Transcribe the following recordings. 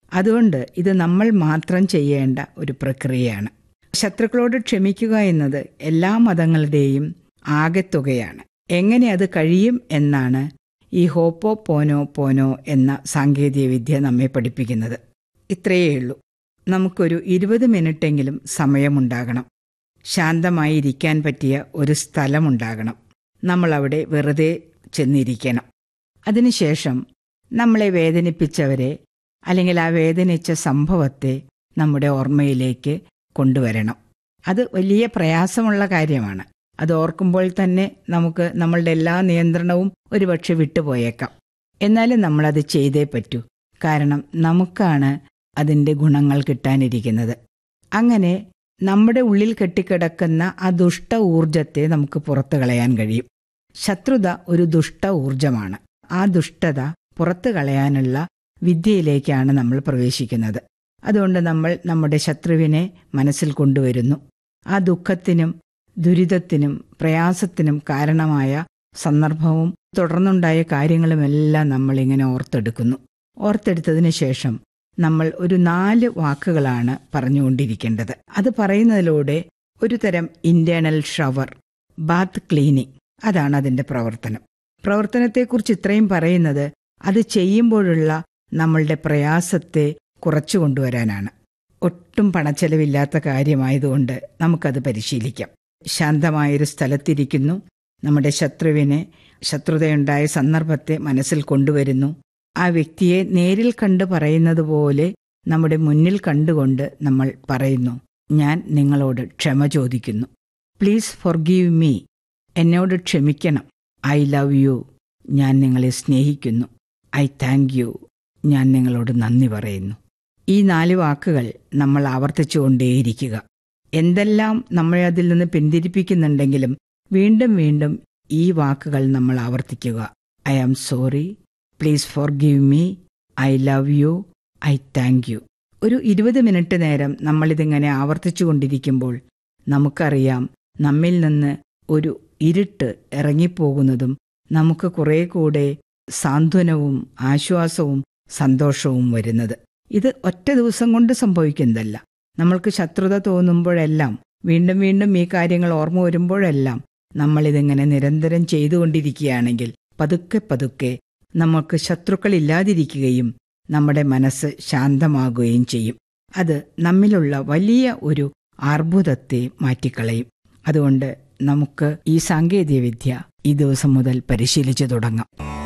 അതുകൊണ്ട് ഇത് നമ്മൾ മാത്രം ചെയ്യേണ്ട ഒരു പ്രക്രിയയാണ് ശത്രുക്കളോട് ക്ഷമിക്കുക എന്നത് എല്ലാ മതങ്ങളുടെയും ആകെത്തുകയാണ് എങ്ങനെ അത് കഴിയും എന്നാണ് ഈ ഹോപ്പോ പോനോ പോനോ എന്ന സാങ്കേതികവിദ്യ നമ്മെ പഠിപ്പിക്കുന്നത് ഇത്രയേ ഉള്ളൂ നമുക്കൊരു ഇരുപത് മിനിറ്റെങ്കിലും സമയമുണ്ടാകണം ശാന്തമായി ഇരിക്കാൻ പറ്റിയ ഒരു സ്ഥലമുണ്ടാകണം നമ്മളവിടെ വെറുതെ ചെന്നിരിക്കണം അതിനുശേഷം നമ്മളെ വേദനിപ്പിച്ചവരെ അല്ലെങ്കിൽ ആ വേദനിച്ച സംഭവത്തെ നമ്മുടെ ഓർമ്മയിലേക്ക് കൊണ്ടുവരണം അത് വലിയ പ്രയാസമുള്ള കാര്യമാണ് അത് ഓർക്കുമ്പോൾ തന്നെ നമുക്ക് നമ്മളുടെ എല്ലാ നിയന്ത്രണവും ഒരുപക്ഷെ വിട്ടുപോയേക്കാം എന്നാലും നമ്മളത് ചെയ്തേ പറ്റൂ കാരണം നമുക്കാണ് അതിൻ്റെ ഗുണങ്ങൾ കിട്ടാനിരിക്കുന്നത് അങ്ങനെ നമ്മുടെ ഉള്ളിൽ കെട്ടിക്കിടക്കുന്ന ആ ദുഷ്ട ഊർജത്തെ നമുക്ക് പുറത്തു കളയാൻ കഴിയും ശത്രുത ഒരു ദുഷ്ട ഊർജമാണ് ആ ദുഷ്ടത പുറത്തു കളയാനുള്ള വിദ്യയിലേക്കാണ് നമ്മൾ പ്രവേശിക്കുന്നത് അതുകൊണ്ട് നമ്മൾ നമ്മുടെ ശത്രുവിനെ മനസ്സിൽ കൊണ്ടുവരുന്നു ആ ദുഃഖത്തിനും ദുരിതത്തിനും പ്രയാസത്തിനും കാരണമായ സന്ദർഭവും തുടർന്നുണ്ടായ കാര്യങ്ങളുമെല്ലാം നമ്മളിങ്ങനെ ഓർത്തെടുക്കുന്നു ഓർത്തെടുത്തതിന് ശേഷം നമ്മൾ ഒരു നാല് വാക്കുകളാണ് പറഞ്ഞുകൊണ്ടിരിക്കേണ്ടത് അത് പറയുന്നതിലൂടെ ഒരു തരം ഇന്റേണൽ ഷവർ ബാത്ത് ക്ലീനിങ് അതാണ് അതിന്റെ പ്രവർത്തനം പ്രവർത്തനത്തെക്കുറിച്ച് ഇത്രയും പറയുന്നത് അത് ചെയ്യുമ്പോഴുള്ള നമ്മളുടെ പ്രയാസത്തെ കുറച്ചു കൊണ്ടുവരാനാണ് ഒട്ടും പണച്ചെലവില്ലാത്ത കാര്യമായതുകൊണ്ട് നമുക്കത് പരിശീലിക്കാം ശാന്തമായൊരു സ്ഥലത്തിരിക്കുന്നു നമ്മുടെ ശത്രുവിനെ ശത്രുതയുണ്ടായ സന്ദർഭത്തെ മനസ്സിൽ കൊണ്ടുവരുന്നു ആ വ്യക്തിയെ നേരിൽ കണ്ട് പറയുന്നത് പോലെ നമ്മുടെ മുന്നിൽ കണ്ടുകൊണ്ട് നമ്മൾ പറയുന്നു ഞാൻ നിങ്ങളോട് ക്ഷമ ചോദിക്കുന്നു പ്ലീസ് ഫോർഗീവ് മീ എന്നോട് ക്ഷമിക്കണം ഐ ലവ് യു ഞാൻ നിങ്ങളെ സ്നേഹിക്കുന്നു ഐ താങ്ക് യു ഞാൻ നിങ്ങളോട് നന്ദി പറയുന്നു ഈ നാല് വാക്കുകൾ നമ്മൾ ആവർത്തിച്ചുകൊണ്ടേയിരിക്കുക എന്തെല്ലാം നമ്മളെ അതിൽ നിന്ന് പിന്തിരിപ്പിക്കുന്നുണ്ടെങ്കിലും വീണ്ടും വീണ്ടും ഈ വാക്കുകൾ നമ്മൾ ആവർത്തിക്കുക I am sorry please forgive me I love you I thank you ഒരു ഇരുപത് മിനിറ്റ് നേരം നമ്മളിതിങ്ങനെ ആവർത്തിച്ചു കൊണ്ടിരിക്കുമ്പോൾ നമുക്കറിയാം നമ്മിൽ നിന്ന് ഒരു ഇരുട്ട് ഇറങ്ങിപ്പോകുന്നതും നമുക്ക് കുറെ കൂടെ സാന്ത്വനവും ആശ്വാസവും സന്തോഷവും വരുന്നത് ഇത് ഒറ്റ ദിവസം കൊണ്ട് സംഭവിക്കുന്നതല്ല നമ്മൾക്ക് ശത്രുത തോന്നുമ്പോഴെല്ലാം വീണ്ടും വീണ്ടും ഈ കാര്യങ്ങൾ ഓർമ്മ വരുമ്പോഴെല്ലാം നമ്മളിതിങ്ങനെ നിരന്തരം ചെയ്തുകൊണ്ടിരിക്കുകയാണെങ്കിൽ പതുക്കെ പതുക്കെ നമുക്ക് ശത്രുക്കളില്ലാതിരിക്കുകയും നമ്മുടെ മനസ്സ് ശാന്തമാകുകയും ചെയ്യും അത് നമ്മിലുള്ള വലിയ ഒരു അർബുദത്തെ മാറ്റിക്കളയും അതുകൊണ്ട് നമുക്ക് ഈ സാങ്കേതികവിദ്യ ഈ ദിവസം മുതൽ പരിശീലിച്ചു തുടങ്ങാം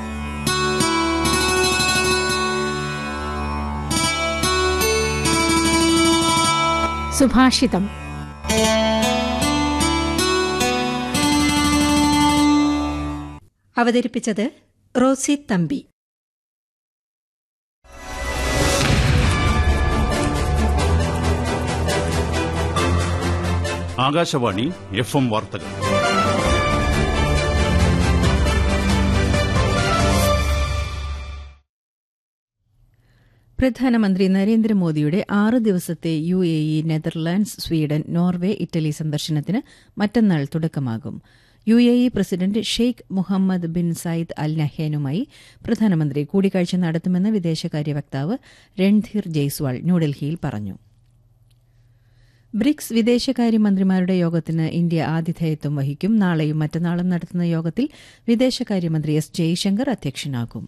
സുഭാഷിതം അവതരിപ്പിച്ചത് റോസി തമ്പി ആകാശവാണി എഫ് എം വാർത്തകൾ പ്രധാനമന്ത്രി നരേന്ദ്രമോദിയുടെ ആറ് ദിവസത്തെ U A E Netherlands Sweden Norway Italy സന്ദർശനത്തിന് മറ്റന്നാൾ തുടക്കമാകും U A E president Sheikh Mohammed bin Zayed Al നഹ്യാനുമായി പ്രധാനമന്ത്രി കൂടിക്കാഴ്ച നടത്തുമെന്ന് വിദേശകാര്യ വക്താവ് രൺധീർ ജയ്സ്വാൾ ന്യൂഡൽഹിയിൽ പറഞ്ഞു ബ്രിക്സ് വിദേശകാര്യമന്ത്രിമാരുടെ യോഗത്തിന് ഇന്ത്യ ആതിഥേയത്വം വഹിക്കും നാളെയും മറ്റന്നാളും നടത്തുന്ന യോഗത്തിൽ വിദേശകാര്യമന്ത്രി എസ് ജയശങ്കർ അധ്യക്ഷനാകും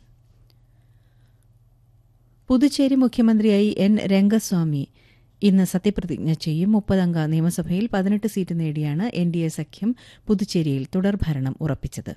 പുതുച്ചേരി മുഖ്യമന്ത്രിയായി എൻ രംഗസ്വാമി ഇന്ന് സത്യപ്രതിജ്ഞ ചെയ്യും മുപ്പതംഗ നിയമസഭയിൽ പതിനെട്ട് സീറ്റ് നേടിയാണ് എൻ ഡി എ സഖ്യം പുതുച്ചേരിയിൽ തുടർഭരണം ഉറപ്പിച്ചത്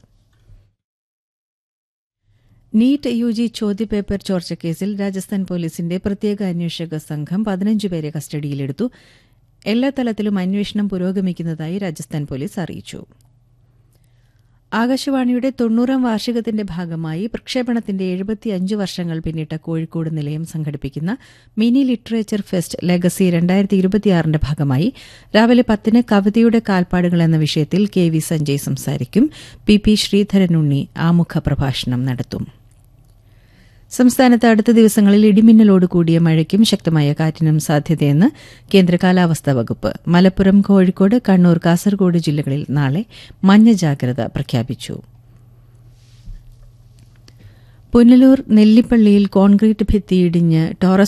നീറ്റ് യു ജി ചോദ്യപേപ്പർ ചോർച്ചക്കേസിൽ രാജസ്ഥാൻ പോലീസിന്റെ പ്രത്യേക അന്വേഷക സംഘം പതിനഞ്ച് പേരെ കസ്റ്റഡിയിലെടുത്തു എല്ലാ തലത്തിലും അന്വേഷണം പുരോഗമിക്കുന്നതായി രാജസ്ഥാൻ പോലീസ് അറിയിച്ചു ആകാശവാണിയുടെ തൊണ്ണൂറാം വാർഷികത്തിന്റെ ഭാഗമായി പ്രക്ഷേപണത്തിന്റെ എഴുപത്തിയഞ്ച് വർഷങ്ങൾ പിന്നിട്ട കോഴിക്കോട് നിലയം സംഘടിപ്പിക്കുന്ന മിനി ലിറ്ററേച്ചർ ഫെസ്റ്റ് ലെഗസി രണ്ടായിരത്തി ഇരുപത്തിയാറിന്റെ ഭാഗമായി രാവിലെ പത്തിന് കവിതയുടെ കാൽപ്പാടുകൾ എന്ന വിഷയത്തിൽ കെ വി സഞ്ജയ് സംസാരിക്കും പി പി ശ്രീധരനുണ്ണി ആമുഖ പ്രഭാഷണം നടത്തും സംസ്ഥാനത്ത് അടുത്ത ദിവസങ്ങളിൽ ഇടിമിന്നലോട് കൂടിയ മഴയ്ക്കും ശക്തമായ കാറ്റിനും സാധ്യതയെന്ന് കേന്ദ്ര കാലാവസ്ഥാ വകുപ്പ് മലപ്പുറം കോഴിക്കോട് കണ്ണൂർ കാസർഗോഡ് ജില്ലകളിൽ നാളെ മഞ്ഞ ജാഗ്രത പ്രഖ്യാപിച്ചു പുനലൂർ നെല്ലിപ്പള്ളിയിൽ കോൺക്രീറ്റ് ഭിത്തിയിടിഞ്ഞ് ടോറസ്